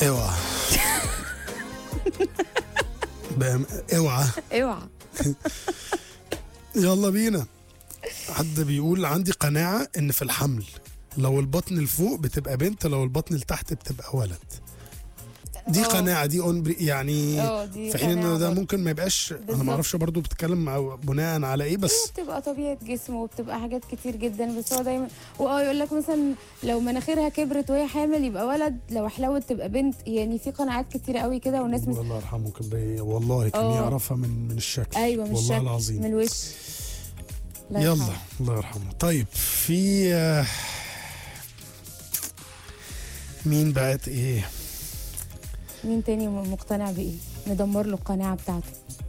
اوعى بأم- اوعى اوعى يلا بينا حد بيقول عندي قناعة ان في الحمل لو البطن لفوق بتبقى بنت لو البطن لتحت بتبقى ولد دي اه. قناعة دي اون بري يعني اه دي في حين قناعة ان ده برضه. ممكن ما يبقاش انا بالظبط. ما اعرفش برضو بتتكلم مع- بناء على ايه بس هي بتبقى طبيعه جسم وبتبقى حاجات كتير جدا بس هو دايما واه يقول لك مثلا لو مناخيرها كبرت وهي حامل يبقى ولد لو حلوت تبقى بنت يعني في قناعات كتير قوي كده والناس مش الله يرحمه كان بي- والله كان اه. يعرفها من من الشكل ايوه مش والله شكل العظيم من الوش الله يلا يرحمه. الله يرحمه طيب في آه، مين بعت ايه مين تاني م- مقتنع بايه ندمر له القناعه بتاعته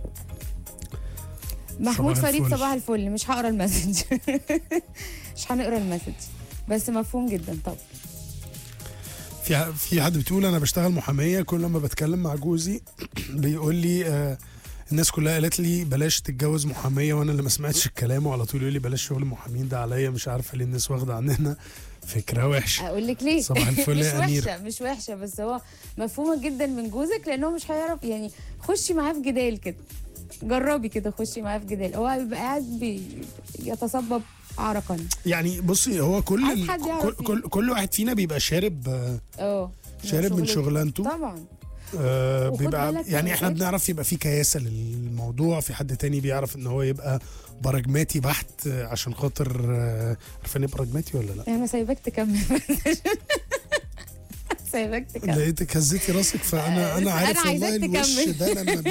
محمود صباح فريد الفل. صباح الفل مش هقرا المسج مش هنقرا المسج بس مفهوم جدا طبعا في ح- في حد بتقول انا بشتغل محاميه كل ما بتكلم مع جوزي بيقول لي آه الناس كلها قالت لي بلاش تتجوز محاميه وانا اللي ما سمعتش الكلام وعلى طول يقول لي بلاش شغل محامين ده عليا مش عارفه ليه الناس واخده عننا فكره وحشه اقول لك ليه صباح الفل مش يا أميرة. وحشه مش وحشه بس هو مفهومه جدا من جوزك لانه مش هيعرف يعني خشي معاه في جدال كده جربي كده خشي معاه في جدال هو بيبقى قاعد بي- يتصبب عرقا يعني بصي هو كل عايز ال- حد يعرف كل, كل كل واحد فينا بيبقى شارب آه، اه شارب من شغلته. شغلانته طبعا آه وخد بيبقى بالك يعني من احنا الآخر. بنعرف يبقى في كياسه للموضوع في حد تاني بيعرف ان هو يبقى براجماتي بحت آه، عشان خاطر آه، عارفين ايه براجماتي ولا لا؟ انا سايباك تكمل سايباك تكمل لقيتك هزيتي راسك فانا انا أنا عارف والله عايزاك الوش تكمل. ده لما